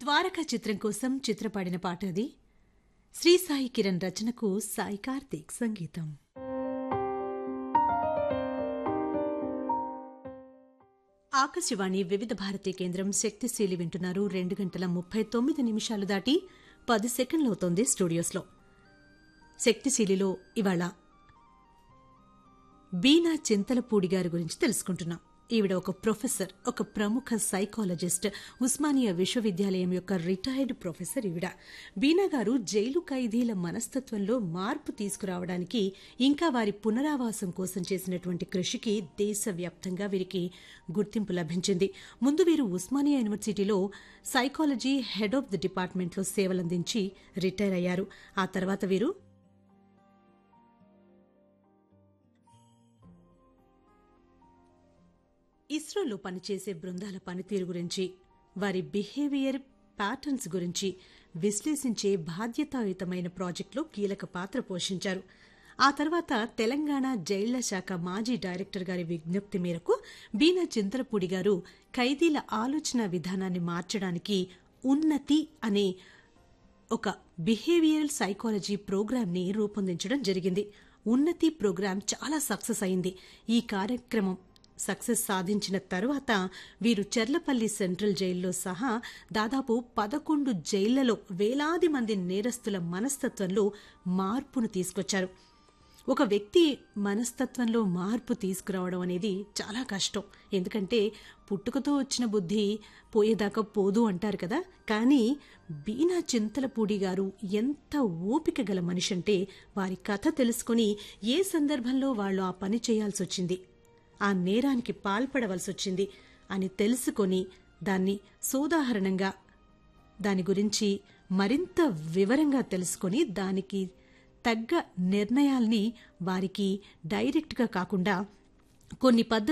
ద్వారకా చిత్రం కోసం చిత్రపాడిన పాట అది శ్రీ సాయి కిరణ్ రచనకు సాయి కార్తీక్ సంగీతం ఆకాశవాణి వివిధ భారతి కేంద్రం శక్తిశీలి వింటున్నారు రెండు గంటల ముప్పై తొమ్మిది నిమిషాలు దాటి పది సెకండ్లవుతోంది స్టూడియోస్లో శక్తిశీలిలో ఇవాళ బీనా చింతలపూడి గారి గురించి తెలుసుకుంటున్నాం ఈవిడ ఒక ప్రొఫెసర్ ఒక ప్రముఖ సైకాలజిస్ట్ ఉస్మానియా విశ్వవిద్యాలయం యొక్క రిటైర్డ్ ప్రొఫెసర్ ఈవిడ బీనా గారు జైలు ఖైదీల మనస్తత్వంలో మార్పు తీసుకురావడానికి ఇంకా వారి పునరావాసం కోసం చేసినటువంటి కృషికి దేశవ్యాప్తంగా వీరికి గుర్తింపు లభించింది ముందు వీరు ఉస్మానియా యూనివర్సిటీలో సైకాలజీ హెడ్ ఆఫ్ ది డిపార్ట్మెంట్లో సేవలందించి రిటైర్ అయ్యారు ఆ తర్వాత వీరు ఇస్రోలో పనిచేసే బృందాల పనితీరు గురించి వారి బిహేవియర్ ప్యాటర్న్స్ గురించి విశ్లేషించే బాధ్యతాయుతమైన ప్రాజెక్టులో కీలక పాత్ర పోషించారు ఆ తర్వాత తెలంగాణ జైళ్ల శాఖ మాజీ డైరెక్టర్ గారి విజ్ఞప్తి మేరకు బీనా చింతలపూడి గారు ఖైదీల ఆలోచన విధానాన్ని మార్చడానికి ఉన్నతి అనే ఒక బిహేవియరల్ సైకాలజీ ప్రోగ్రాంని రూపొందించడం జరిగింది ఉన్నతి ప్రోగ్రాం చాలా సక్సెస్ అయింది ఈ కార్యక్రమం సక్సెస్ సాధించిన తర్వాత వీరు చెర్లపల్లి సెంట్రల్ జైల్లో సహా దాదాపు పదకొండు జైళ్లలో వేలాది మంది నేరస్తుల మనస్తత్వంలో మార్పును తీసుకొచ్చారు ఒక వ్యక్తి మనస్తత్వంలో మార్పు తీసుకురావడం అనేది చాలా కష్టం ఎందుకంటే పుట్టుకతో వచ్చిన బుద్ధి పోయేదాకా పోదు అంటారు కదా కానీ బీనా చింతలపూడి గారు ఎంత ఓపిక గల మనిషి అంటే వారి కథ తెలుసుకుని ఏ సందర్భంలో వాళ్ళు ఆ పని చేయాల్సి వచ్చింది ఆ నేరానికి పాల్పడవలసి వచ్చింది అని తెలుసుకొని దాన్ని సోదాహరణంగా దాని గురించి మరింత వివరంగా తెలుసుకొని దానికి తగ్గ నిర్ణయాల్ని వారికి డైరెక్ట్గా కాకుండా కొన్ని పద్ధతులు